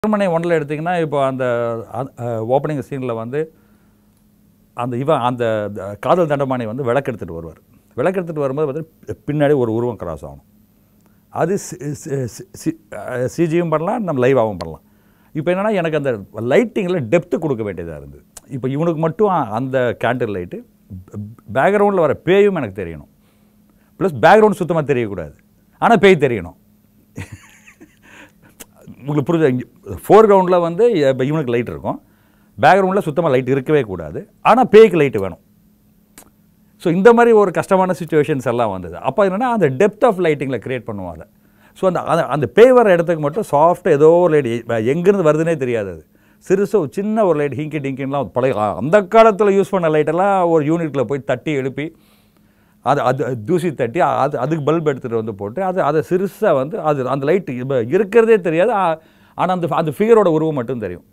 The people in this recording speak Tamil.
அரண்மனை ஒன்றில் எடுத்திங்கன்னா இப்போ அந்த ஓப்பனிங் சீனில் வந்து அந்த இவன் அந்த த- காதல் தண்டமானி வந்து விளக்கு எடுத்துகிட்டு வருவார் விளக்கு எடுத்துகிட்டு வரும்போது வந்து பின்னாடி ஒரு உருவம் கிராஸ் ஆகணும் அது சிஜியும் பண்ணலாம் நம்ம லைவாகவும் பண்ணலாம் இப்போ என்னென்னா எனக்கு அந்த லைட்டிங்கில் டெப்த்து கொடுக்க வேண்டியதாக இருந்தது இப்போ இவனுக்கு மட்டும் அந்த கேண்டில் லைட்டு பேக்ரவுண்டில் வர பேயும் எனக்கு தெரியணும் ப்ளஸ் பேக்ரவுண்ட் சுத்தமாக தெரியக்கூடாது ஆனால் பேய் தெரியணும் உங்களுக்கு புரியுது ஃபோர் கிரவுண்டில் வந்து இப்போ இவனுக்கு லைட் இருக்கும் பேக்ரவுண்டில் சுத்தமாக லைட் இருக்கவே கூடாது ஆனால் பேய்க்கு லைட்டு வேணும் ஸோ இந்த மாதிரி ஒரு கஷ்டமான சுச்சுவேஷன்ஸ் எல்லாம் வந்தது அப்போ என்னென்னா அந்த டெப்த் ஆஃப் லைட்டிங்கில் க்ரியேட் பண்ணுவோம் அதை ஸோ அந்த அந்த- அந்த பேய் வர இடத்துக்கு மட்டும் சாஃப்டாக ஏதோ ஒரு லைட் எங்கேருந்து வருதுன்னே தெரியாது அது சிறுசு ஒரு சின்ன ஒரு லைட் ஹிங்கி டிங்கின்லாம் பழைய ஆ, அந்த காலத்தில் யூஸ் பண்ண லைட்டெல்லாம் ஒரு யூனிட்டில் போய் தட்டி எழுப்பி அது அது தூசி தட்டி அது அதுக்கு பல்ப் எடுத்துகிட்டு வந்து போட்டு அது அதை சிறுசாக வந்து அது அந்த லைட் இருக்கிறதே தெரியாது ஆனால் அந்த அந்த ஃபிகரோட உருவம் மட்டும் தெரியும்